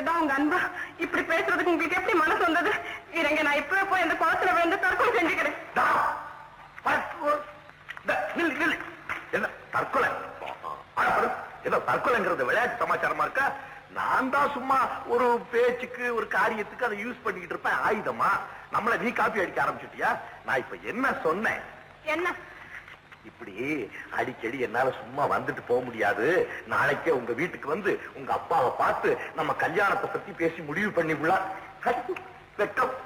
இதுதான் உங்க அன்பா இப்படி பேசுறதுக்கு உங்களுக்கு எப்படி மனசு வந்தது இருங்க நான் இப்பவே போய் அந்த குளத்துல விழுந்து தற்கொலை செஞ்சுக்கிறேன் தா. பத்து. இந்த, நில்லு, நில்லு. என்ன தற்கொலை ஆனா பாரு, ஏதோ தற்கொலைங்கிறது விளையாட்டு சமாச்சாரமா இருக்கா நான் தான் சும்மா ஒரு பேச்சுக்கு ஒரு காரியத்துக்கு அதை யூஸ் பண்ணிக்கிட்டு இருப்பேன் ஆயுதமா நம்மள நீ காப்பி அடிக்க ஆரம்பிச்சிட்டியா நான் இப்ப என்ன சொன்னேன் என்ன இப்படி அடிக்கடி என்னால சும்மா வந்துட்டு போக முடியாது நாளைக்கே உங்க வீட்டுக்கு வந்து உங்க அப்பாவை பார்த்து நம்ம கல்யாணத்தை பத்தி பேசி முடிவு பண்ணிவிடலாம் வெக்கம்